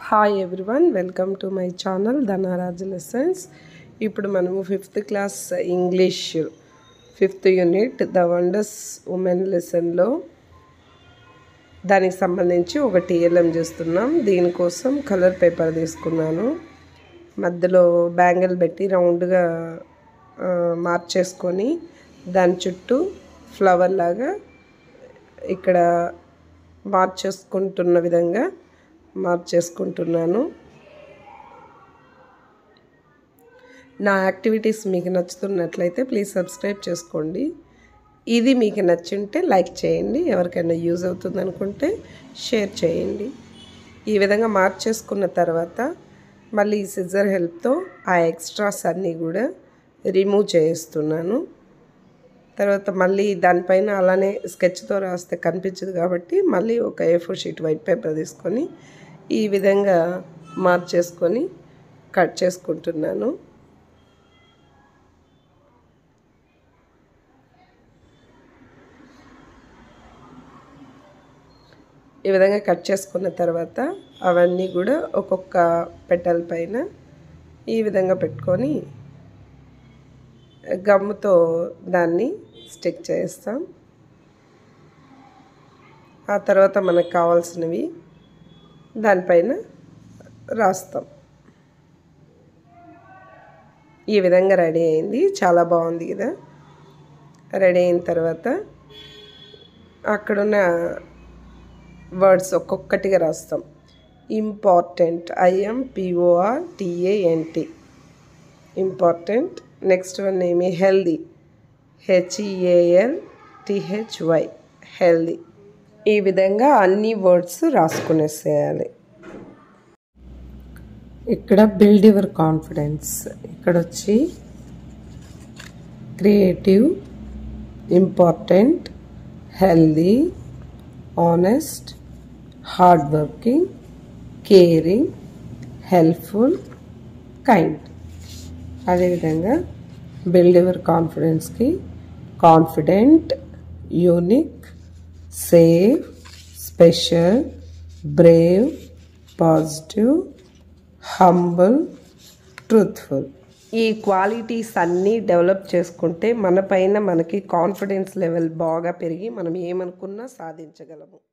hi everyone welcome to my channel Dhanraj lessons ఇప్పుడు మనము fifth class English fifth unit the wonders women లెసన్లో దానికి సంబంధించి ఒక టీఎల్ఎం చేస్తున్నాం దీనికోసం కలర్ పేపర్ తీసుకున్నాను మధ్యలో బ్యాంగిల్ పెట్టి రౌండ్గా ఆ, మార్చేసుకొని దాని చుట్టూ ఫ్లవర్ లాగా ఇక్కడ మార్చేసుకుంటున్న విధంగా మార్చేసుకుంటున్నాను నా యాక్టివిటీస్ మీకు నచ్చుతున్నట్లయితే ప్లీజ్ సబ్స్క్రైబ్ చేసుకోండి ఇది మీకు నచ్చుంటే లైక్ చేయండి ఎవరికైనా యూజ్ అవుతుంది అనుకుంటే షేర్ చేయండి ఈ విధంగా మార్చేసుకున్న తర్వాత మళ్ళీ ఈ సిజర్ హెల్ప్తో ఆ ఎక్స్ట్రాస్ అన్నీ కూడా రిమూవ్ చేస్తున్నాను తర్వాత మళ్ళీ దానిపైన అలానే స్కెచ్తో రాస్తే కనిపించదు కాబట్టి మళ్ళీ ఒక A four sheet white paper తీసుకొని ఈ విధంగా మార్చేసుకొని కట్ చేసుకుంటున్నాను ఈ విధంగా కట్ చేసుకున్న తర్వాత అవన్నీ కూడా ఒక్కొక్క పెటల్ పైన ఈ విధంగా పెట్టుకొని గమ్ముతో దాన్ని స్టిక్ చేస్తాం ఆ తర్వాత మనకు కావాల్సినవి దానిపైన రాస్తాం ఈ విధంగా రెడీ అయింది చాలా బాగుంది కదా రెడీ అయిన తర్వాత అక్కడున్న వర్డ్స్ ఒక్కొక్కటిగా రాస్తాం important I M P O R T A N T important next one ఏమి హెల్దీ హెచ్ఈఏఎల్ టిహెచ్వై హెల్దీ ఈ విధంగా అన్ని వర్డ్స్ రాసుకునేసేయాలి ఇక్కడ బిల్డ్ యువర్ కాన్ఫిడెన్స్ ఇక్కడ వచ్చి creative important healthy honest hard working caring helpful kind అదేవిధంగా బిల్డ్ యువర్ కాన్ఫిడెన్స్కి confident unique safe special brave positive humble truthful ఈ క్వాలిటీస్ అన్నీ డెవలప్ చేసుకుంటే మన పైన మనకి కాన్ఫిడెన్స్ లెవెల్ బాగా పెరిగి మనం ఏమనుకున్నా సాధించగలము